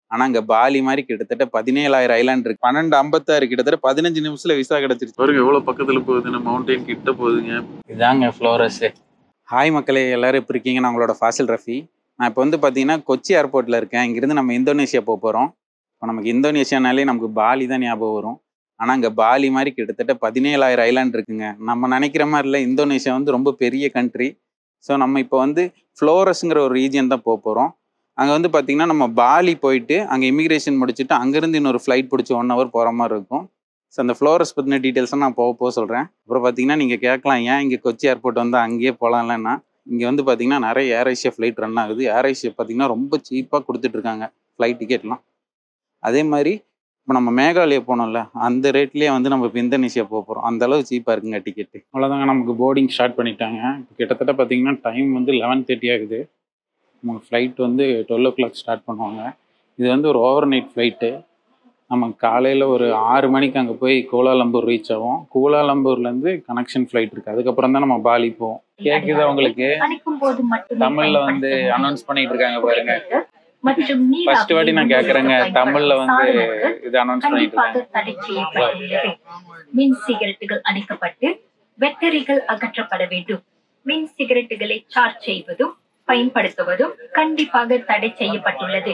ஆனா அங்க பாலி மாதிரி கிட்டத்தட்ட பதினேழாயிரம் ஐலாண்ட் இருக்கு பன்னெண்டு ஐம்பத்தாறு கிட்டத்தட்ட பதினஞ்சு நிமிஷத்துல விசா கிடைச்சிருச்சு பாருங்க எவ்வளவு பக்கத்துல போகுதுன்னு மவுண்டைன் கிட்ட போகுதுங்க இதாங்க ஃப்ளோரஸ் ஹாய் மக்களே எல்லாரும் எப்படி இருக்கீங்க நான் உங்களோட ஃபாசில் ரஃபி நான் இப்போ வந்து பார்த்தீங்கன்னா கொச்சி ஏர்போர்ட்டில் இருக்கேன் இங்கேருந்து நம்ம இந்தோனேஷியா போக போகிறோம் இப்போ நமக்கு இந்தோனேஷியானாலே நமக்கு பாலி தான் ஞாபகம் வரும் ஆனால் அங்கே பாலி மாதிரி கிட்டத்தட்ட பதினேழாயிரம் ஐலாண்ட் இருக்குங்க நம்ம நினைக்கிற மாதிரி இல்லை இந்தோனேஷியா வந்து ரொம்ப பெரிய கண்ட்ரி ஸோ நம்ம இப்போ வந்து ஃப்ளோரஸ்ங்கிற ஒரு ரீஜியன் தான் போக போகிறோம் அங்கே வந்து பார்த்திங்கன்னா நம்ம பாலி போயிட்டு அங்கே இமிக்ரேஷன் முடிச்சுட்டு அங்கேருந்து இன்னொரு ஃப்ளைட் பிடிச்சி ஒன் ஹவர் போகிற மாதிரி இருக்கும் ஸோ அந்த ஃப்ளோரஸ் பற்றின டீட்டெயில்ஸை நான் போக போக சொல்கிறேன் அப்புறம் பார்த்தீங்கன்னா நீங்கள் கேட்கலாம் ஏன் இங்கே கொச்சி ஏர்போர்ட் வந்து அங்கேயே போகலாம்லன்னா இங்கே வந்து பார்த்தீங்கன்னா நிறைய ஏர் ஏஷியா ஃப்ளைட் ரன் ஆகுது ஏர் ஏஷியா பார்த்தீங்கன்னா ரொம்ப சீப்பாக கொடுத்துட்ருக்காங்க ஃப்ளைட் டிக்கெட்லாம் அதே மாதிரி இப்போ நம்ம மேகாலயா போனோம்ல அந்த ரேட்லேயே வந்து நம்ம இப்போ இந்தோனேஷியா போக போகிறோம் அந்த அளவு சீப்பாக இருக்குங்க டிக்கெட்டு அவ்வளோதாங்க நமக்கு போர்டிங் ஸ்டார்ட் பண்ணிட்டாங்க இப்போ கிட்டத்தட்ட பார்த்தீங்கன்னா டைம் வந்து லெவன் தேர்ட்டி ஆகுது நமக்கு ஃப்ளைட் வந்து டுவெல் ஓ கிளாக் ஸ்டார்ட் பண்ணுவாங்க இது வந்து ஒரு ஓவர் நைட் ஃப்ளைட்டு நம்ம காலையில் ஒரு ஆறு மணிக்கு அங்கே போய் கோலாலம்பூர் ரீச் ஆகும் கோலாலம்பூர்லேருந்து கனெக்ஷன் ஃப்ளைட் இருக்குது அதுக்கப்புறம் தான் நம்ம பாலி போவோம் கேட்குதா உங்களுக்கு அணைக்கும் போது மட்டுமே தமிழ்ல வந்து பயன்படுத்த அனௌன்ஸ் பண்ணிட்டு இருக்காங்க பாருங்க மற்றும் நீர் ஃபர்ஸ்ட் வாட்டி நான் கேக்குறேங்க தமிழ்ல வந்து சாதனங்கள் இது அனௌன்ஸ் பண்ணிட்டு கண்டிப்பாக இருக்காங்க தடை செய்யப்பட்டுள்ளது மின் சிகரெட்டுகள் அணைக்கப்பட்டு பேட்டரிகள் அகற்றப்பட வேண்டும் மின் சிகரெட்டுகளை சார்ஜ் செய்வதும் பயன்படுத்துவதும் கண்டிப்பாக தடை செய்யப்பட்டுள்ளது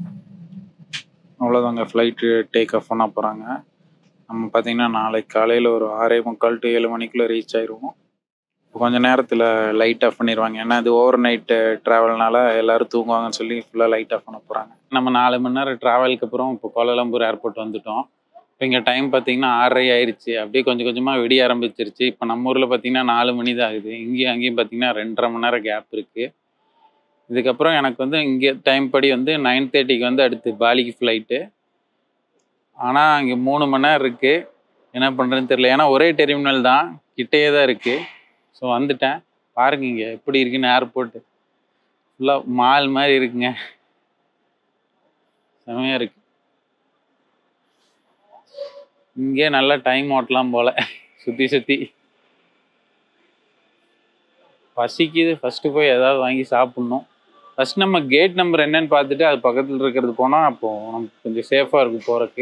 அவ்வளோதாங்க ஃப்ளைட்டு டேக் ஆஃப் பண்ண போகிறாங்க நம்ம பார்த்தீங்கன்னா நாளைக்கு காலையில் ஒரு ஆறே முக்கால் டு ஏழு மணிக்குள்ளே ரீச் ஆயிடுவோம் இப்போ கொஞ்சம் நேரத்தில் லைட் ஆஃப் பண்ணிடுவாங்க ஏன்னா இது ஓவர் நைட்டு ட்ராவல்னால எல்லாரும் தூங்குவாங்கன்னு சொல்லி ஃபுல்லாக லைட் ஆஃப் பண்ண போகிறாங்க நம்ம நாலு மணி நேரம் ட்ராவலுக்கு அப்புறம் இப்போ கோலாலம்பூர் ஏர்போர்ட் வந்துட்டோம் இப்போ இங்கே டைம் பார்த்தீங்கன்னா ஆறரை ஆயிடுச்சு அப்படியே கொஞ்சம் கொஞ்சமாக வெடிய ஆரம்பிச்சிருச்சு இப்போ நம்ம ஊரில் பார்த்தீங்கன்னா நாலு மணி தான் ஆகுது இங்கேயும் அங்கேயும் பார்த்தீங்கன்னா ரெண்டரை மணி நேரம் கேப் இருக்குது இதுக்கப்புறம் எனக்கு வந்து இங்கே டைம் படி வந்து நைன் தேர்ட்டிக்கு வந்து அடுத்து பாலிக்கு ஃப்ளைட்டு ஆனால் அங்கே மூணு மணி நேரம் இருக்குது என்ன பண்ணுறதுன்னு தெரியல ஏன்னா ஒரே டெர்மினல் தான் கிட்டேயே தான் இருக்குது ஸோ வந்துட்டேன் பாருங்க இங்கே எப்படி இருக்குன்னு ஏர்போர்ட்டு ஃபுல்லாக மால் மாதிரி இருக்குங்க செமையாக இருக்கு இங்கே நல்லா டைம் ஓட்டலாம் போல சுற்றி சுற்றி பசிக்குது ஃபஸ்ட்டு போய் ஏதாவது வாங்கி சாப்பிட்ணும் ஃபஸ்ட் நம்ம கேட் நம்பர் என்னன்னு பார்த்துட்டு அது பக்கத்தில் இருக்கிறது போனால் அப்போ நமக்கு கொஞ்சம் சேஃபாக இருக்கும் போகிறதுக்கு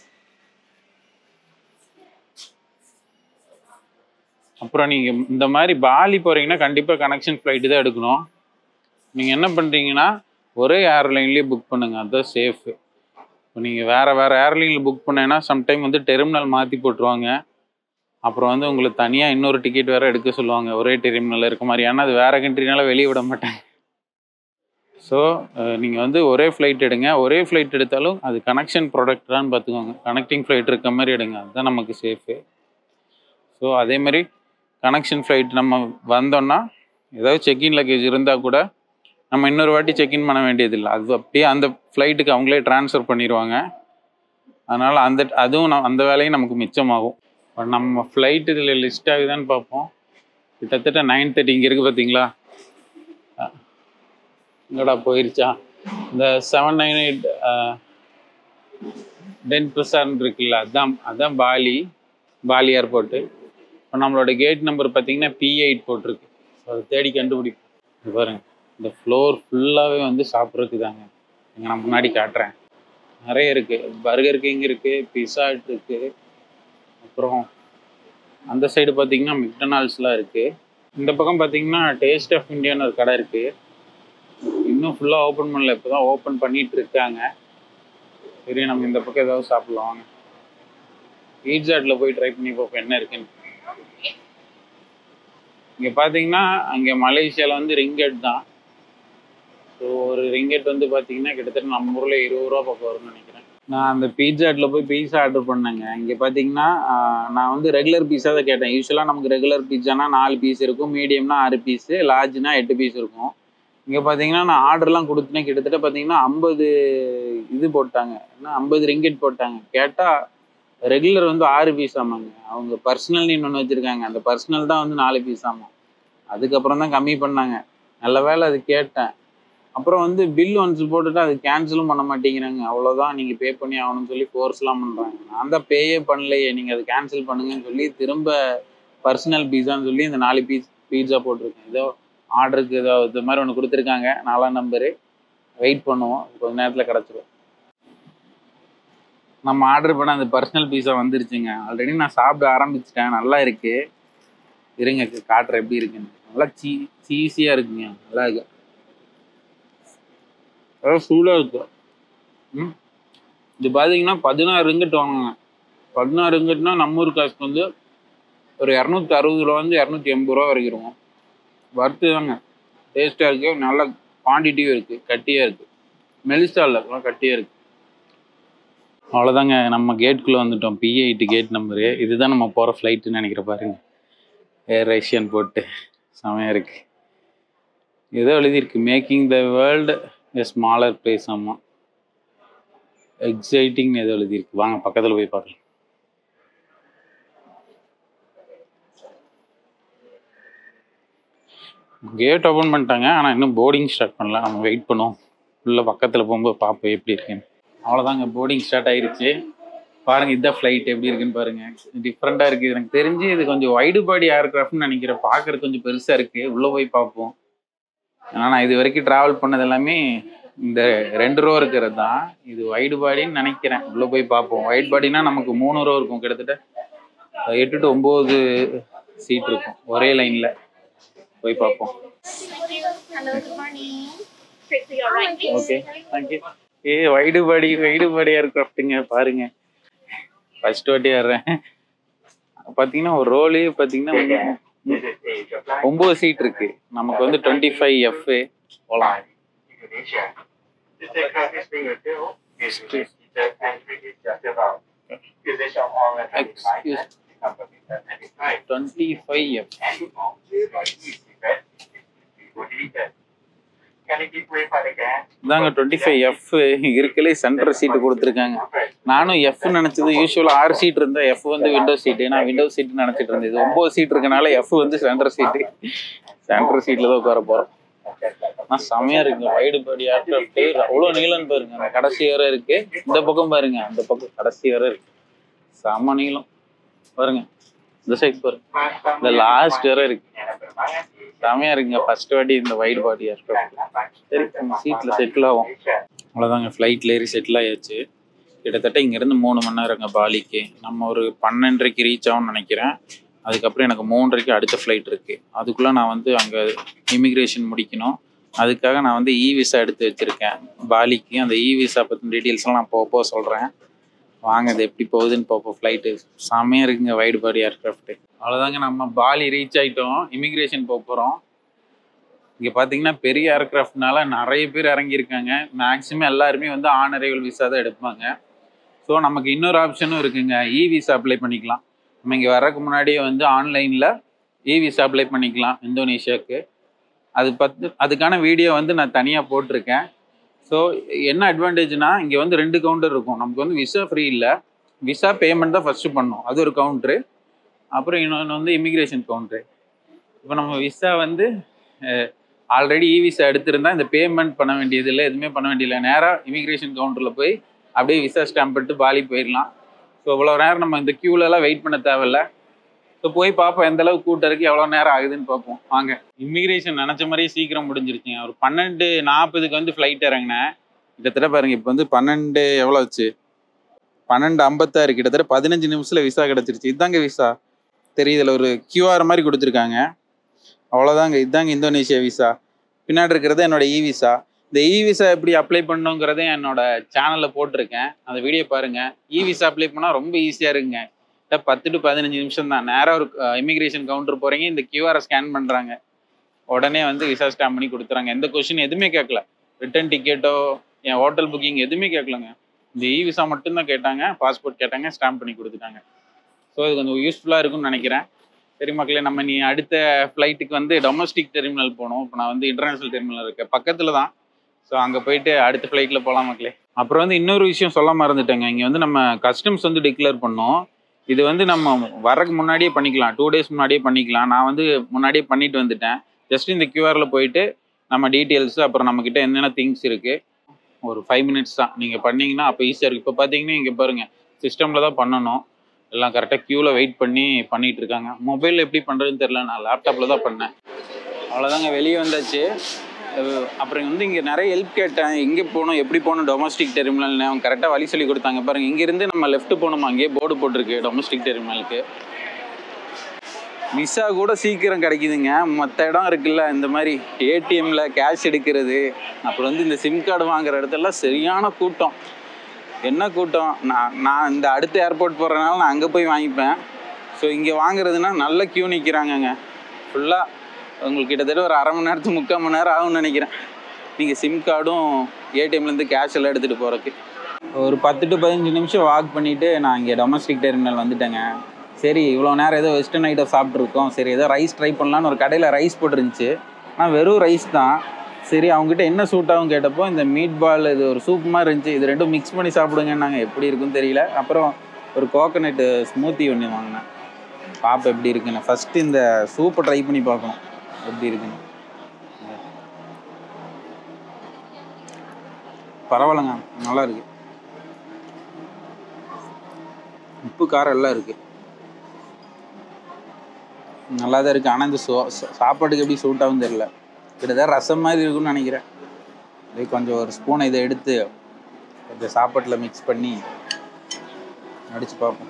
அப்புறம் நீங்கள் இந்த மாதிரி பாலி போகிறீங்கன்னா கண்டிப்பாக கனெக்ஷன் ஃப்ளைட்டு தான் எடுக்கணும் நீங்கள் என்ன பண்ணுறீங்கன்னா ஒரே ஏர்லைன்லேயே புக் பண்ணுங்கள் அதுதான் சேஃபு இப்போ நீங்கள் வேறு வேறு ஏர்லைனில் புக் பண்ணேன்னா சம்டைம் வந்து டெர்மினல் மாற்றி போட்டுருவாங்க அப்புறம் வந்து உங்களுக்கு தனியாக இன்னொரு டிக்கெட் வேறு எடுக்க சொல்லுவாங்க ஒரே டெர்மினலில் இருக்க மாதிரி ஏன்னா அது வேறு கண்ட்ரினால வெளியே விட மாட்டாங்க ஸோ நீங்கள் வந்து ஒரே ஃப்ளைட் எடுங்க ஒரே ஃப்ளைட் எடுத்தாலும் அது கனெக்ஷன் ப்ராடக்டான்னு பார்த்துக்கோங்க கனெக்டிங் ஃப்ளைட் இருக்க மாதிரி எடுங்க அதுதான் நமக்கு சேஃபு ஸோ அதே மாதிரி கனெக்ஷன் ஃப்ளைட் நம்ம வந்தோன்னா ஏதாவது செக்இன் லக்கேஜ் இருந்தால் கூட நம்ம இன்னொரு வாட்டி செக்இன் பண்ண வேண்டியதில்லை அது அப்படியே அந்த ஃப்ளைட்டுக்கு அவங்களே ட்ரான்ஸ்ஃபர் பண்ணிடுவாங்க அதனால் அந்த அதுவும் நம் அந்த வேலையும் நமக்கு மிச்சமாகும் இப்போ நம்ம ஃப்ளைட் இதில் லிஸ்ட் ஆகுதான்னு பார்ப்போம் கிட்டத்தட்ட நைன் தேர்ட்டி இங்கே இருக்குது பார்த்தீங்களா எங்கடா போயிருச்சா இந்த செவன் நைன் எயிட் டென் ப்ளஸார்னு இருக்குல்ல அதான் அதான் பாலி பாலி ஏர்போர்ட்டு இப்போ நம்மளோட கேட் நம்பர் பார்த்தீங்கன்னா பி எயிட் போட்டிருக்கு ஸோ அதை தேடி கண்டுபிடிப்போம் இது பாருங்க இந்த ஃப்ளோர் ஃபுல்லாகவே வந்து சாப்பிட்றதுக்கு தாங்க இங்கே நான் முன்னாடி காட்டுறேன் நிறைய இருக்குது பர்கர் கிங் இருக்குது பிஸா இருக்குது அப்புறம் அந்த சைடு பார்த்தீங்கன்னா மெக்டனால்ட்ஸ்லாம் இருக்குது இந்த பக்கம் பார்த்தீங்கன்னா டேஸ்ட் ஆஃப் இந்தியான்னு ஒரு கடை இருக்குது இன்னும் ஃபுல்லாக ஓப்பன் பண்ணல இப்போ தான் ஓப்பன் பண்ணிட்டு இருக்காங்க சரி நம்ம இந்த பக்கம் ஏதாவது சாப்பிடலாம் வாங்க பீட்சாட்டில் போய் ட்ரை பண்ணி பார்ப்போம் என்ன இருக்குன்னு இங்கே பார்த்தீங்கன்னா அங்கே மலேசியாவில் வந்து ரிங்கெட் தான் ஸோ ஒரு ரிங்கெட் வந்து பார்த்தீங்கன்னா கிட்டத்தட்ட நம்ம ஊரில் இருபது ரூபா பக்கம் வரும்னு நினைக்கிறேன் நான் அந்த பீட்சாட்டில் போய் பீஸா ஆர்டர் பண்ணேங்க இங்கே பார்த்தீங்கன்னா ஆஹ், நான் வந்து ரெகுலர் பீஸா தான் கேட்டேன் யூஸ்வலாக நமக்கு ரெகுலர் பீஸானா நாலு பீஸ் இருக்கும் மீடியம்னா ஆறு பீஸு லார்ஜ்னா எட்டு பீஸ் இருக்கும் இங்கே பார்த்தீங்கன்னா நான் ஆர்டர்லாம் கொடுத்தேன் கிட்டத்தட்ட பார்த்தீங்கன்னா ஐம்பது இது போட்டாங்க என்ன ஐம்பது ரிங்கெட் போட்டாங்க கேட்டால் ரெகுலர் வந்து ஆறு பீஸ் ஆமாங்க அவங்க பர்சனல்னு இன்னொன்று வச்சுருக்காங்க அந்த பர்சனல் தான் வந்து நாலு பீஸ் ஆமாம் அதுக்கப்புறம் தான் கம்மி பண்ணாங்க நல்ல வேளை அது கேட்டேன் அப்புறம் வந்து பில் ஒன்ஸ் போட்டுட்டு அது கேன்சலும் பண்ண மாட்டேங்கிறாங்க அவ்வளோதான் நீங்கள் பே பண்ணி ஆகணும்னு சொல்லி ஃபோர்ஸ்லாம் பண்ணுறாங்க நான் தான் பேயே பண்ணலையே நீங்கள் அதை கேன்சல் பண்ணுங்கன்னு சொல்லி திரும்ப பர்சனல் பீஸான்னு சொல்லி இந்த நாலு பீஸ் பீட்சா போட்டிருக்கேன் ஏதோ ஆர்டருக்கு ஏதோ இது மாதிரி ஒன்று கொடுத்துருக்காங்க நாலாம் நம்பரு வெயிட் பண்ணுவோம் கொஞ்ச நேரத்தில் கிடச்சிரும் நம்ம ஆர்டர் பண்ண அந்த பர்சனல் பீஸா வந்துருச்சுங்க ஆல்ரெடி நான் சாப்பிட ஆரம்பிச்சிட்டேன் நல்லா இருக்கு இருங்க காட்டுறேன் எப்படி இருக்குன்னு நல்லா சீ சீஸியாக இருக்குங்க நல்லா இருக்கு நல்லா சூடாக இருக்கு ம் இது பார்த்தீங்கன்னா பதினாறு ரிங்கட் வாங்குங்க பதினாறு ரிங்கட்னா நம்ம ஊர் காசுக்கு வந்து ஒரு இரநூத்தி அறுபது ரூபா வந்து இரநூத்தி எண்பது ரூபா வரைக்கும் இருக்கும் வறுத்து தாங்க டேஸ்ட்டாக இருக்குது நல்ல குவான்டிட்டியும் இருக்குது கட்டியாக இருக்குது மெலிசா இல்லை நல்லா கட்டியாக இருக்குது அவ்வளோதாங்க நம்ம கேட்டுக்குள்ளே வந்துட்டோம் பிஐடி கேட் நம்பரு இதுதான் நம்ம போகிற ஃப்ளைட்டுன்னு நினைக்கிற பாருங்க ஏர் ஏஷியன் போட்டு செமையாக இருக்கு ஏதோ எழுதியிருக்கு making the world a smaller place ஆமாம் எக்ஸைட்டிங்னு ஏதோ எழுதியிருக்கு வாங்க பக்கத்தில் போய் பார்க்கலாம் கேட் ஓப்பன் பண்ணிட்டாங்க ஆனால் இன்னும் போர்டிங் ஸ்டார்ட் பண்ணல நம்ம வெயிட் பண்ணுவோம் உள்ள பக்கத்தில் போகும்போது பார்ப்போம் எப்படி இருக்குன்னு அவ்வளோதாங்க போர்டிங் ஸ்டார்ட் ஆயிருச்சு பாருங்க இதான் ஃப்ளைட் எப்படி இருக்குன்னு பாருங்க டிஃப்ரெண்டாக இருக்குது எனக்கு தெரிஞ்சு இது கொஞ்சம் வைடு பாடி ஏர்கிராஃப்ட்னு நினைக்கிறேன் பார்க்கறதுக்கு கொஞ்சம் பெருசாக இருக்குது உள்ளே போய் பார்ப்போம் ஏன்னா நான் இது வரைக்கும் ட்ராவல் பண்ணது எல்லாமே இந்த ரெண்டு ரோ இருக்கிறது தான் இது வைடு பாடின்னு நினைக்கிறேன் உள்ளே போய் பார்ப்போம் வைட் பாடினா நமக்கு மூணு ரோ இருக்கும் கிட்டத்தட்ட எட்டு டு ஒம்பது சீட் இருக்கும் ஒரே லைனில் போய் பார்ப்போம் Hello, good morning. Straight to your right, please. Okay thank you A wide body wide body ஏர்கிராஃப்ட்டுங்க பாருங்க ஃபர்ஸ்ட் வாட்டி ஏறுறேன் பார்த்தீங்கன்னா ஒரு ரோலே பார்த்தீங்கன்னா ஒம்பது சீட் இருக்கு நமக்கு வந்து டுவெண்ட்டி ஃபைவ் எஃப் போகலாம் Indonesia. This aircraft is being rebuilt using heated and released just about usage of all and Excuse- company and its time. Twenty five F And all by these events will deleted. Can you keep way for the gas? இதாங்க twenty five F இருக்கலே centre seat கொடுத்துருக்காங்க நானும் F நினச்சது யூஸ்வலாக ஆறு seat இருந்தா F வந்து window seat நான் விண்டோ சீட் நினச்சிட்டு இருந்தேன் இது ஒம்பது சீட் இருக்கனால எஃப் வந்து சென்டர் சீட்டு சென்டர் சீட்டில் தான் உட்கார போகிறோம் ஆனால் செமையா இருக்குங்க வைடு பாடி ஏர்கிராஃப்ட் அவ்வளோ நீளம் பாருங்க அந்த கடைசி வரை இருக்கு இந்த பக்கம் பாருங்க அந்த பக்கம் கடைசி வரை இருக்கு செம நீளம் பாருங்க இந்த சைட் பாருங்க இந்த லாஸ்ட் வரை இருக்கு செமையா இருக்குங்க ஃபர்ஸ்ட் வாட்டி இந்த வைடு பாடி ஏர்கிராஃப்ட் சரி நம்ம சீட்டில் செட்டில் ஆகும் அவ்வளோதாங்க ஃப்ளைட்டில் ஏறி செட்டில் ஆயாச்சு கிட்டத்தட்ட இங்கேருந்து மூணு மணி நேரங்க பாலிக்கு நம்ம ஒரு பன்னெண்டரைக்கு ரீச் ஆகும்னு நினைக்கிறேன் அதுக்கப்புறம் எனக்கு மூன்றரைக்கு அடுத்த ஃப்ளைட் இருக்குது அதுக்குள்ளே நான் வந்து அங்கே இமிக்ரேஷன் முடிக்கணும் அதுக்காக நான் வந்து இ விசா எடுத்து வச்சுருக்கேன் பாலிக்கு அந்த இ விசா பற்றின டீட்டெயில்ஸ்லாம் நான் போக போக சொல்கிறேன் வாங்க இது எப்படி போகுதுன்னு பார்ப்போம் ஃப்ளைட்டு செம்மையாக இருக்குங்க வைடு பாடி ஏர்க்ராஃப்ட்டு அவ்வளோதாங்க நம்ம பாலி ரீச் ஆகிட்டோம் இமிக்ரேஷன் போக போகிறோம் இங்கே பார்த்தீங்கன்னா பெரிய ஏர்க்ராஃப்ட்னால நிறைய பேர் இறங்கியிருக்காங்க மேக்ஸிமம் எல்லாருமே வந்து ஆன் அரைவல் விசா தான் எடுப்பாங்க ஸோ நமக்கு இன்னொரு ஆப்ஷனும் இருக்குங்க இ விசா அப்ளை பண்ணிக்கலாம் நம்ம இங்கே வர்றதுக்கு முன்னாடியே வந்து ஆன்லைனில் இ விசா அப்ளை பண்ணிக்கலாம் இந்தோனேஷியாவுக்கு அது பத்து அதுக்கான வீடியோ வந்து நான் தனியாக போட்டிருக்கேன் ஸோ என்ன அட்வான்டேஜ்னா இங்கே வந்து ரெண்டு கவுண்டர் இருக்கும் நமக்கு வந்து விசா ஃப்ரீ இல்லை விசா பேமெண்ட் தான் ஃபஸ்ட்டு பண்ணணும் அது ஒரு கவுண்ட்ரு அப்புறம் இன்னொன்று வந்து இமிக்ரேஷன் கவுண்ட்ரு இப்போ நம்ம விசா வந்து ஆல்ரெடி இ விசா எடுத்திருந்தா இந்த பேமெண்ட் பண்ண வேண்டியது இல்லை எதுவுமே பண்ண வேண்டியதில்லை நேராக இமிக்ரேஷன் கவுண்டரில் போய் அப்படியே விசா ஸ்டாம்ப் எடுத்து பாலி போயிடலாம் ஸோ இவ்வளோ நேரம் நம்ம இந்த க்யூலலாம் வெயிட் பண்ண தேவையில்ல ஸோ போய் பார்ப்போம் எந்த அளவுக்கு கூட்டம் இருக்குது எவ்வளோ நேரம் ஆகுதுன்னு பார்ப்போம் வாங்க இமிக்ரேஷன் நினச்ச மாதிரியே சீக்கிரம் முடிஞ்சிருச்சுங்க ஒரு பன்னெண்டு நாற்பதுக்கு வந்து ஃப்ளைட் இறங்கினேன் கிட்டத்தட்ட பாருங்க இப்போ வந்து பன்னெண்டு எவ்வளோ ஆச்சு பன்னெண்டு ஐம்பத்தாறு கிட்டத்தட்ட பதினஞ்சு நிமிஷத்தில் விசா கிடச்சிருச்சு இதுதாங்க விசா தெரியுதுல ஒரு கியூஆர் மாதிரி கொடுத்துருக்காங்க அவ்வளோதாங்க இதுதாங்க இந்தோனேஷியா விசா பின்னாடி இருக்கிறது என்னோட இ விசா இந்த இ விசா எப்படி அப்ளை பண்ணுங்கிறதையும் என்னோட சேனலில் போட்டிருக்கேன் அந்த வீடியோ பாருங்க இ விசா அப்ளை பண்ணால் ரொம்ப ஈஸியாக இருக்குங்க கிட்ட பத்து டு பதினஞ்சு நிமிஷம் தான் நேராக ஒரு இமிக்ரேஷன் கவுண்டர் போகிறீங்க இந்த கியூஆரை ஸ்கேன் பண்ணுறாங்க உடனே வந்து விசா ஸ்டாம்ப் பண்ணி கொடுத்துறாங்க எந்த கொஷின் எதுவுமே கேட்கல ரிட்டர்ன் டிக்கெட்டோ என் ஹோட்டல் புக்கிங் எதுவுமே கேட்கலங்க இந்த இ விசா மட்டும்தான் கேட்டாங்க பாஸ்போர்ட் கேட்டாங்க ஸ்டாம்ப் பண்ணி கொடுத்துட்டாங்க ஸோ இது கொஞ்சம் யூஸ்ஃபுல்லாக இருக்கும்னு நினைக்கிறேன் சரி மக்களே நம்ம நீ அடுத்த ஃப்ளைட்டுக்கு வந்து டொமஸ்டிக் டெர்மினல் போகணும் இப்போ நான் வந்து இன்டர்நேஷனல் டெர்மினல் இருக்கேன் பக்கத்தில் தான் ஸோ அங்கே போயிட்டு அடுத்த ஃப்ளைட்டில் போகலாம் மக்களே அப்புறம் வந்து இன்னொரு விஷயம் சொல்ல மறந்துட்டேங்க இங்கே வந்து நம்ம கஸ்டம்ஸ் வந்து டிக்ளேர் பண்ணோம் இது வந்து நம்ம வரக்கு முன்னாடியே பண்ணிக்கலாம் டூ டேஸ் முன்னாடியே பண்ணிக்கலாம் நான் வந்து முன்னாடியே பண்ணிட்டு வந்துட்டேன் ஜஸ்ட் இந்த கியூஆரில் போயிட்டு நம்ம டீட்டெயில்ஸ் அப்புறம் நம்மக்கிட்ட என்னென்ன திங்ஸ் இருக்குது ஒரு ஃபைவ் மினிட்ஸ் தான் நீங்கள் பண்ணீங்கன்னா அப்போ ஈஸியாக இருக்குது இப்போ பார்த்தீங்கன்னா இங்கே பாருங்கள் சிஸ்டமில் தான் பண்ணணும் எல்லாம் கரெக்டாக க்யூவில் வெயிட் பண்ணி பண்ணிட்டு இருக்காங்க மொபைலில் எப்படி பண்ணுறதுன்னு தெரில நான் லேப்டாப்பில் தான் பண்ணேன் அவ்வளோதாங்க வெளியே வந்தாச்சு அஹ் அப்புறம் வந்து இங்கே நிறைய ஹெல்ப் கேட்டேன் எங்கே போகணும் எப்படி போகணும் டொமஸ்டிக் டெர்மினல்னு அவங்க கரெக்டாக வழி சொல்லி கொடுத்தாங்க பாருங்க இங்கேருந்து நம்ம லெஃப்ட் போகணுமா அங்கேயே போர்டு போட்டிருக்கு டொமஸ்டிக் டெர்மினலுக்கு விசா கூட சீக்கிரம் கிடைக்குதுங்க மற்ற இடம் இருக்குல்ல இந்த மாதிரி ஏடிஎம்ல கேஷ் எடுக்கிறது அப்புறம் வந்து இந்த சிம் கார்டு வாங்குற இடத்துலலாம் சரியான கூட்டம் என்ன கூட்டம் நான் நான் இந்த அடுத்த ஏர்போர்ட் போகிறனால நான் அங்கே போய் வாங்கிப்பேன் ஸோ இங்கே வாங்குறதுனா நல்ல க்யூ நிற்கிறாங்கங்க ஃபுல்லாக உங்களுக்கு கிட்டத்தட்ட ஒரு அரை மணி நேரத்துக்கு முக்கால் மணி நேரம் ஆகும்னு நினைக்கிறேன் நீங்கள் சிம் கார்டும் ஏடிஎம்லேருந்து கேஷ் எல்லாம் எடுத்துகிட்டு போகிறதுக்கு ஒரு பத்து டு பதினஞ்சு நிமிஷம் வாக் பண்ணிவிட்டு நான் இங்கே டொமஸ்டிக் டெர்மினல் வந்துட்டேங்க சரி இவ்வளோ நேரம் ஏதோ வெஸ்டர்ன் ஐட்டம் சாப்பிட்ருக்கோம் சரி ஏதோ ரைஸ் ட்ரை பண்ணலான்னு ஒரு கடையில் ரைஸ் போட்டுருந்துச்சு ஆனால் வெறும் ரைஸ் தான் சரி அவங்ககிட்ட என்ன சூட் ஆகும் கேட்டப்போ இந்த மீட் பால் இது ஒரு சூப் மாதிரி இருந்துச்சு இது ரெண்டும் மிக்ஸ் பண்ணி சாப்பிடுங்கன்னாங்க எப்படி இருக்குன்னு தெரியல அப்புறம் ஒரு கோகனட்டு ஸ்மூத்தி ஒன்று வாங்கினேன் பாப்பா எப்படி இருக்குன்னு ஃபஸ்ட்டு இந்த சூப்பை ட்ரை பண்ணி பார்க்கணும் எப்படி இருக்குன்னு பரவாயில்லைங்க நல்லா இருக்கு உப்பு காரம் எல்லாம் இருக்கு நல்லா தான் இருக்கு ஆனால் இந்த சோ சா- சாப்பாட்டுக்கு எப்படி சூட் ஆகும் தெரியல கிட்டத்தட்ட ரசம் மாதிரி இருக்கும்னு நினைக்கிறேன் அப்படியே கொஞ்சம் ஒரு ஸ்பூனை இதை எடுத்து கொஞ்சம் சாப்பாட்டில் மிக்ஸ் பண்ணி அடிச்சு பார்ப்போம்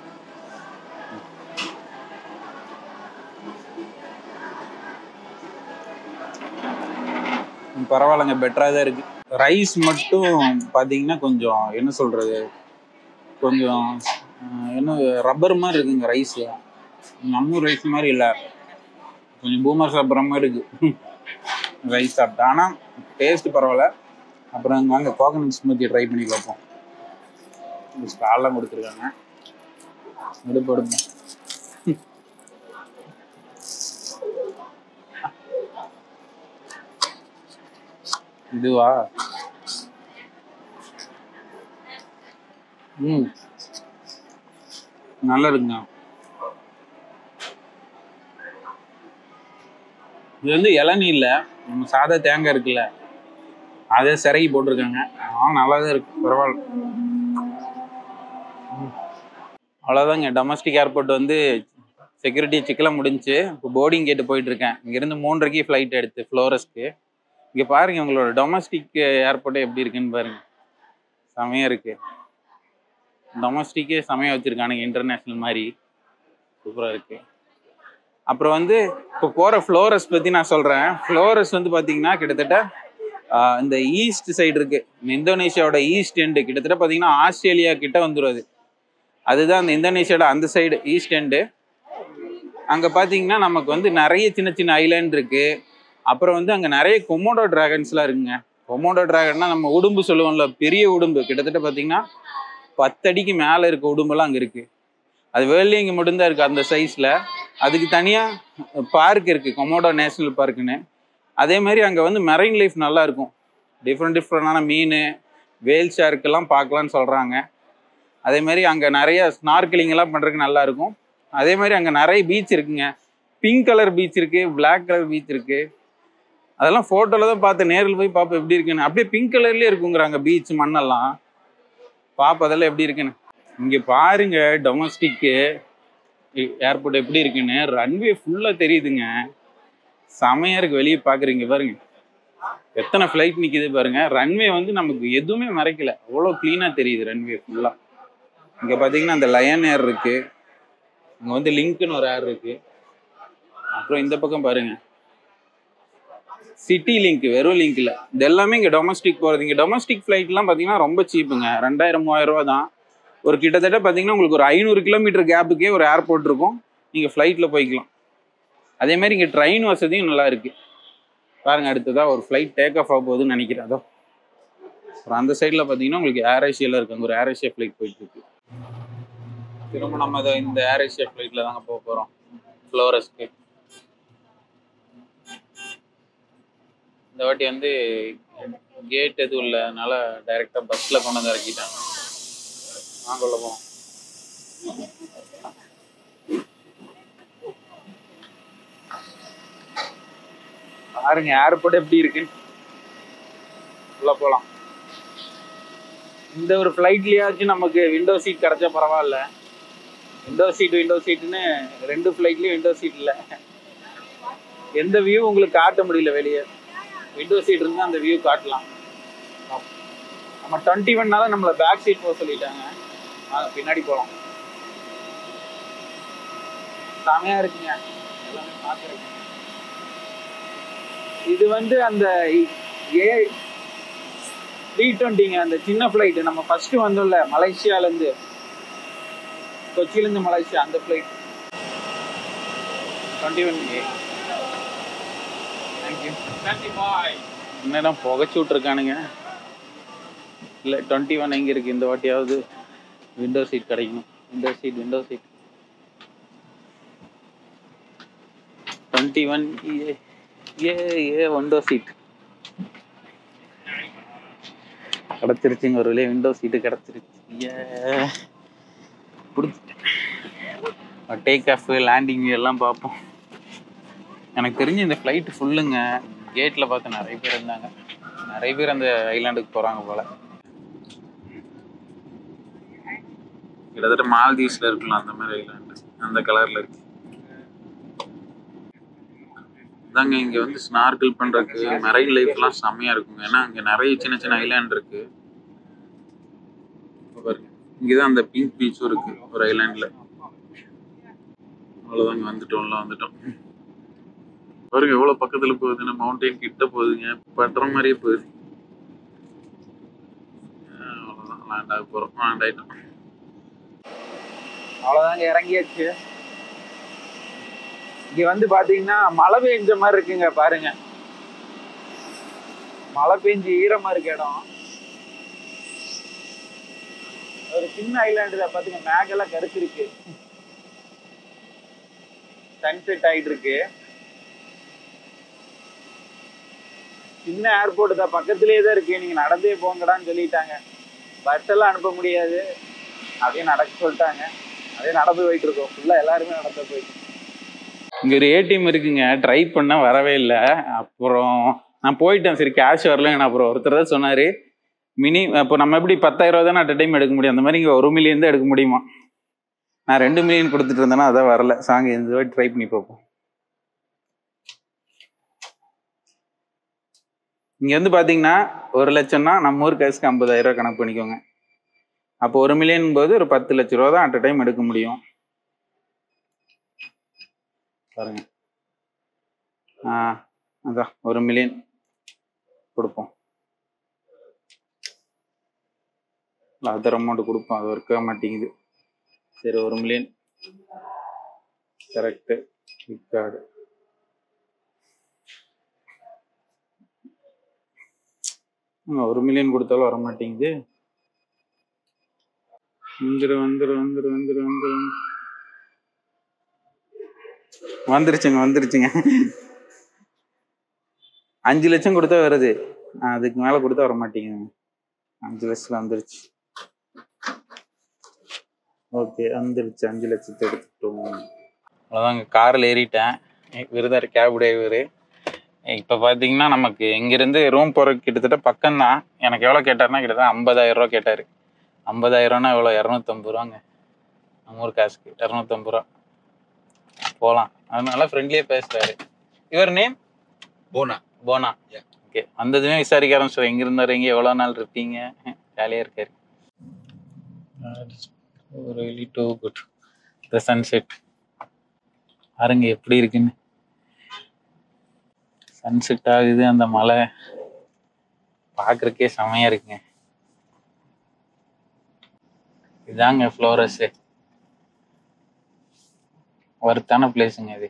ம், பரவாயில்லைங்க பெட்டராக தான் இருக்கு ரைஸ் மட்டும் பார்த்தீங்கன்னா கொஞ்சம் என்ன சொல்றது கொஞ்சம் அஹ், என்ன ரப்பர் மாதிரி இருக்குங்க ரைஸ் நம்ம ரைஸ் மாதிரி இல்லை கொஞ்சம் பூமர் சாப்பிட்ற மாதிரி இருக்கு ரைஸ் சாப்பிட்டா ஆனால் டேஸ்ட் பரவாயில்ல அப்புறம் இங்கே வாங்க கோகனட் ஸ்மூத்தி ட்ரை பண்ணி பார்ப்போம் ஸ்டால்லாம் கொடுத்துருக்காங்க எடுப்பு எடுப்போம் இதுவா ம் நல்லா இருக்குங்க இது வந்து இளநீ இல்லை நம்ம சாதா தேங்காய் இருக்குல்ல அதை சிறகி போட்டிருக்காங்க ஆ நல்லா தான் இருக்கு பரவாயில்ல ம். அவ்வளோதாங்க டொமஸ்டிக் ஏர்போர்ட் வந்து செக்யூரிட்டி செக்லாம் முடிஞ்சுச்சு இப்போ போர்டிங் கேட்டு போயிட்டு இருக்கேன் இங்கேருந்து மூன்றரைக்கு ஃப்ளைட் எடுத்து ஃப்ளோரஸ்க்கு இங்கே பாருங்க உங்களோட டொமஸ்டிக் ஏர்போர்ட்டே எப்படி இருக்குன்னு பாருங்க செமையாக இருக்கு டொமஸ்டிக்கே செமையாக வச்சுருக்கானுங்க இன்டர்நேஷ்னல் மாதிரி சூப்பராக இருக்கு அப்புறம் வந்து இப்போ போகிற ஃப்ளோரஸ் பற்றி நான் சொல்கிறேன் ஃப்ளோரஸ் வந்து பார்த்தீங்கன்னா கிட்டத்தட்ட ஆஹ், இந்த ஈஸ்ட் சைடு இருக்கு இந்த இந்தோனேஷியாவோட ஈஸ்ட் எண்டு கிட்டத்தட்ட பார்த்தீங்கன்னா ஆஸ்திரேலியா கிட்ட வந்துடும் அது அதுதான் அந்த இந்தோனேஷியாவோட அந்த சைடு ஈஸ்ட் எண்டு அங்கே பார்த்தீங்கன்னா நமக்கு வந்து நிறைய சின்ன சின்ன ஐலாண்ட் இருக்கு அப்புறம் வந்து அங்கே நிறைய கொமோடோ டிராகன்ஸ்லாம் இருக்குங்க கொமோடோ டிராகன்னா நம்ம உடும்பு சொல்லுவோம்ல பெரிய உடும்பு கிட்டத்தட்ட பார்த்தீங்கன்னா பத்தடிக்கு மேலே இருக்க உடும்பெல்லாம் அங்கே இருக்கு அது வேர்ல்டு இங்கே மட்டும்தான் இருக்கு அந்த சைஸில் அதுக்கு தனியாக பார்க் இருக்கு கொமோடோ நேஷனல் பார்க்குன்னு அதே மாதிரி அங்கே வந்து மெரைன் லைஃப் நல்லா இருக்கும் டிஃப்ரெண்ட் டிஃப்ரெண்டான மீன் வேல் ஷார்க்கெல்லாம் பார்க்கலான்னு சொல்கிறாங்க அதே மாதிரி அங்கே நிறைய ஸ்னார்க்கிலிங் எல்லாம் பண்ணுறதுக்கு நல்லா இருக்கும் அதே மாதிரி அங்கே நிறைய பீச் இருக்குங்க பிங்க் கலர் பீச் இருக்கு பிளாக் கலர் பீச் இருக்கு அதெல்லாம் ஃபோட்டோவில் தான் பார்த்து நேரில் போய் பார்ப்போம் எப்படி இருக்குன்னு அப்படியே பிங்க் கலர்லேயே இருக்குங்கிறாங்க பீச் மண்ணெல்லாம் பார்ப்போம் அதெல்லாம் எப்படி இருக்குன்னு இங்கே பாருங்க டொமஸ்டிக்கு ஏர்போர்ட் எப்படி இருக்குன்னு ரன்வே ஃபுல்லாக தெரியுதுங்க செமையா இருக்கு வெளியே பார்க்குறீங்க பாருங்க எத்தனை ஃப்ளைட் நிற்கிது பாருங்க ரன்வே வந்து நமக்கு எதுவுமே மறைக்கல அவ்வளோ க்ளீனாக தெரியுது ரன்வே ஃபுல்லாக இங்கே பார்த்தீங்கன்னா அந்த லயன் ஏர் இருக்கு அங்கே வந்து லிங்க்னு ஒரு ஏர் இருக்கு அப்புறம் இந்த பக்கம் பாருங்க சிட்டி லிங்க் வெறும் லிங்க் இல்லை இது எல்லாமே இங்கே டொமஸ்டிக் போகிறது இங்கே டொமஸ்டிக் ஃப்ளைட்லாம் பார்த்தீங்கன்னா ரொம்ப சீப்புங்க ரெண்டாயிரம் மூவாயிரம் ரூபா தான் ஒரு கிட்டத்தட்ட பார்த்தீங்கன்னா உங்களுக்கு ஒரு ஐநூறு கிலோமீட்டர் கேப்புக்கே ஒரு ஏர்போர்ட் இருக்கும் நீங்கள் ஃப்ளைட்டில் போய்க்கலாம் அதே மாதிரி இங்கே ட்ரெயின் வசதியும் நல்லா இருக்கு பாருங்க அடுத்ததாக ஒரு ஃப்ளைட் டேக் ஆஃப் ஆக போகுதுன்னு நினைக்கிறேன் அதோ அப்புறம் அந்த சைடில் பார்த்தீங்கன்னா உங்களுக்கு ஏர் ஏஷியாவில் இருக்கு அங்கே ஒரு ஏர் ஏஷியா ஃப்ளைட் போயிட்டு இருக்கு திரும்ப நம்ம அதை இந்த ஏர் ஏஷியா ஃப்ளைட்டில் தாங்க போக போகிறோம் ஃப்ளோரஸ்க்கு இந்த வாட்டி வந்து கேட் எதுவும் இல்லை அதனால டைரெக்டாக பஸ்ஸில் கொண்டு வந்து இறக்கிட்டாங்க வாங்க உள்ள போவோம் பாருங்க ஏர்போர்ட் எப்படி இருக்கு உள்ள போலாம் இந்த ஒரு ஃப்ளைட்லயாச்சும் நமக்கு விண்டோ சீட் கிடைச்சா பரவாயில்ல விண்டோ சீட் விண்டோ சீட்னு ரெண்டு ஃப்ளைட்லயும் விண்டோ சீட் இல்ல எந்த வியூ உங்களுக்கு காட்ட முடியல வெளியே விண்டோ சீட் இருந்தால் அந்த வியூ காட்டலாம் நம்ம டுவெண்ட்டி ஒன்னால நம்மளை பேக் சீட் போக சொல்லிட்டாங்க வாங்க பின்னாடி போகலாம் செமையா இருக்குங்க எல்லாமே பார்த்துருக்கேன் இது வந்து அந்த ஏ த்ரீ டுவெண்ட்டிங்க அந்த சின்ன ஃப்ளைட்டு நம்ம ஃபர்ஸ்ட் வந்தோம்ல மலேசியாலேருந்து கொச்சியிலேருந்து மலேசியா அந்த flight twenty one A thank you thank you bye இன்னும் புகைச்சு விட்ருக்கானுங்க இல்லை டுவெண்ட்டி ஒன் எங்கே இருக்குது இந்த வாட்டியாவது விண்டோ சீட் கிடைக்கணும் window seat window seat twenty one A A A window seat கிடச்சிருச்சுங்க ஒரு வழியாக விண்டோ சீட்டு கிடச்சிருச்சு ஏ கொடுத்துட்டேன் டேக் ஆஃப் லேண்டிங் எல்லாம் பார்ப்போம் எனக்கு தெரிஞ்சு இந்த ஃப்ளைட் ஃபுல்லுங்க கேட்டில் பார்த்து நிறைய பேர் இருந்தாங்க நிறைய பேர் அந்த ஐலாண்டுக்கு போகிறாங்க போல் கிட்டத்தட்ட மால்தீவ்ஸ்ல இருக்கலாம் அந்த மாதிரி ஐலாண்டு அந்த கலர்ல இருக்கு அதாங்க இங்க வந்து ஸ்னார்கிள் பண்றதுக்கு மெரைன் லைஃப்லாம் செம்மையா இருக்குங்க ஏன்னா அங்க நிறைய சின்ன சின்ன ஐலாண்ட் இருக்கு இப்ப பாருங்க இங்கதான் அந்த பிங்க் பீச்சும் இருக்கு ஒரு ஐலாண்ட்ல அவ்வளவுதாங்க வந்துட்டோம்ல வந்துட்டோம் பாருங்க எவ்வளவு பக்கத்துல போகுதுன்னு மவுண்டைன் கிட்ட போகுதுங்க பட்டுற மாதிரியே போகுது ஆஹ் அவ்வளவுதான் லேண்ட் ஆக போறோம் லேண்ட் ஆயிட்டோம் அவ்வளோதாங்க இறங்கியாச்சு இங்க வந்து பாத்தீங்கன்னா மழை பெஞ்ச மாதிரி இருக்குங்க பாருங்க மழை பெஞ்சு ஈரமா இருக்கு இடம் ஒரு சின்ன ஐலாண்டுல பாத்துங்க மேகெல்லாம் கருத்து இருக்கு சன்செட் ஆயிட்டு இருக்கு சின்ன ஏர்போர்ட் தான் பக்கத்துலயே தான் இருக்கு நீங்க நடந்தே போங்கடான்னு சொல்லிட்டாங்க பஸ் எல்லாம் அனுப்ப முடியாது அப்படியே நடக்க சொல்லிட்டாங்க அதே நடந்து போயிட்டு இருக்கோம் ஃபுல்லா எல்லாருமே நடந்து போயிட்டு இங்க ஒரு ஏடிஎம் இருக்குங்க ட்ரை பண்ண வரவே இல்லை அப்புறம் நான் போயிட்டேன் சரி கேஷ் வரலங்க அப்புறம் ஒருத்தர் தான் சொன்னாரு மினி இப்போ நம்ம எப்படி பத்தாயிரம் ரூபா தானே அட் டைம் எடுக்க முடியும் அந்த மாதிரி இங்கே ஒரு மில்லியன் தான் எடுக்க முடியுமா நான் ரெண்டு மில்லியன் கொடுத்துட்டு இருந்தேன்னா அதான் வரல சாங்க இந்த வாட்டி ட்ரை பண்ணி பார்ப்போம் இங்க வந்து பாத்தீங்கன்னா ஒரு லட்சம்னா நம்ம ஊர் காசுக்கு ஐம்பதாயிரம் ரூபாய் கணக்கு பண்ணிக்கோங்க அப்போ ஒரு மில்லியன் போது ஒரு பத்து லட்ச ரூபா தான் அட் டைம் எடுக்க முடியும் பாருங்க ஆ அதான் ஒரு மில்லியன் கொடுப்போம் அதர் அமௌண்ட் கொடுப்போம் அது ஒர்க் ஆக மாட்டேங்குது சரி ஒரு மில்லியன் கரெக்டு ஃப்ளிப்கார்டு ஒரு மில்லியன் கொடுத்தாலும் வர மாட்டேங்குது வந்துரு வந்துரு வந்துரு வந்துரு வந்துரு வந்துருச்சுங்க வந்துருச்சுங்க அஞ்சு லட்சம் கொடுத்தா வருது அதுக்கு மேல கொடுத்தா வர மாட்டேங்குதுங்க அஞ்சு லட்சம் வந்துருச்சு ஓகே வந்துருச்சு அஞ்சு லட்சத்தை எடுத்துட்டோம் அவ்வளோதாங்க காரில் ஏறிட்டேன் விருதார் கேப் டிரைவரு இப்போ பார்த்தீங்கன்னா நமக்கு இங்கேருந்து ரூம் போகிறதுக்கு கிட்டத்தட்ட பக்கம்தான் எனக்கு எவ்வளோ கேட்டார்னா கிட்டத்தட்ட ஐம்பதாயிரம் ரூபா கேட்டார் ஐம்பதாயிரம்னா எவ்வளோ இரநூத்தம்பது ரூபாங்க நம்ம ஊர் காசுக்கு இரநூத்தம்பது ரூபா போகலாம் அதனால ஃப்ரெண்ட்லியே பேசுறாரு இவர் நேம் போனா போனா ஓகே வந்ததுமே விசாரிக்க ஆரம்பிச்சிடும் எங்க இருந்தாரு எங்க எவ்வளோ நாள் இருப்பீங்க ஜாலியாக இருக்காரு really too good the sunset பாருங்க எப்படி இருக்குன்னு சன்செட் ஆகுது அந்த மலை பார்க்கறக்கே செமையா இருக்குங்க இதாங்க ஃப்ளோரஸு ஒர்த்தான பிளேஸுங்க இது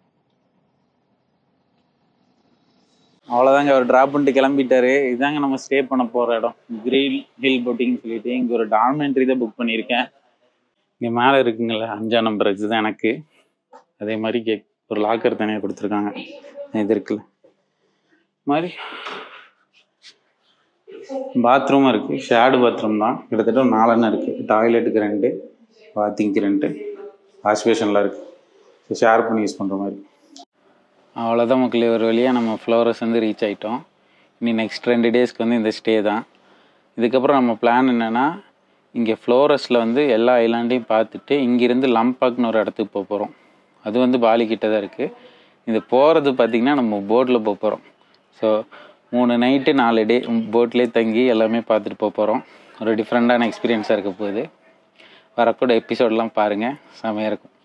அவ்வளோதாங்க அவர் ட்ராப் பண்ணிட்டு கிளம்பிட்டாரு இதாங்க நம்ம ஸ்டே பண்ண போகிற இடம் கிரீல் ஹில் போட்டிங்னு சொல்லிட்டு இங்கே ஒரு டார்மெண்ட்ரி தான் புக் பண்ணியிருக்கேன் இங்கே மேலே இருக்குங்கள அஞ்சாம் நம்பர் இதுதான் எனக்கு அதே மாதிரி கேக் ஒரு லாக்கர் தனியாக கொடுத்துருக்காங்க இது இருக்குல்ல இது மாதிரி பாத்ரூமும் இருக்குது ஷேடு பாத்ரூம் தான் கிட்டத்தட்ட ஒரு நாலெண்ணம் இருக்குது டாய்லெட்டுக்கு ரெண்டு பாத்திங்க்கு ரெண்டு வாஷ் பேஷன்லாம் இருக்குது ஷேர் பண்ணி யூஸ் பண்ணுற மாதிரி அவ்வளோதான் மக்களே ஒரு வழியாக நம்ம ஃப்ளோரஸ் வந்து ரீச் ஆகிட்டோம் இனி நெக்ஸ்ட் ரெண்டு டேஸ்க்கு வந்து இந்த ஸ்டே தான் இதுக்கப்புறம் நம்ம பிளான் என்னென்னா இங்கே ஃப்ளோரஸில் வந்து எல்லா ஐலாண்டையும் பார்த்துட்டு இங்கேருந்து லம்பாக்னு ஒரு இடத்துக்கு போக போகிறோம் அது வந்து பாலி கிட்ட தான் இருக்குது இது போகிறது பார்த்திங்கன்னா நம்ம போட்டில் போக போகிறோம் ஸோ மூணு நைட்டு நாலு டே போட்லேயே தங்கி எல்லாமே பார்த்துட்டு போக போகிறோம் ஒரு டிஃப்ரெண்ட்டான எக்ஸ்பீரியன்ஸாக இருக்க போகுது வரக்கூட எபிசோடெலாம் பாருங்கள் செமையாக இருக்கும்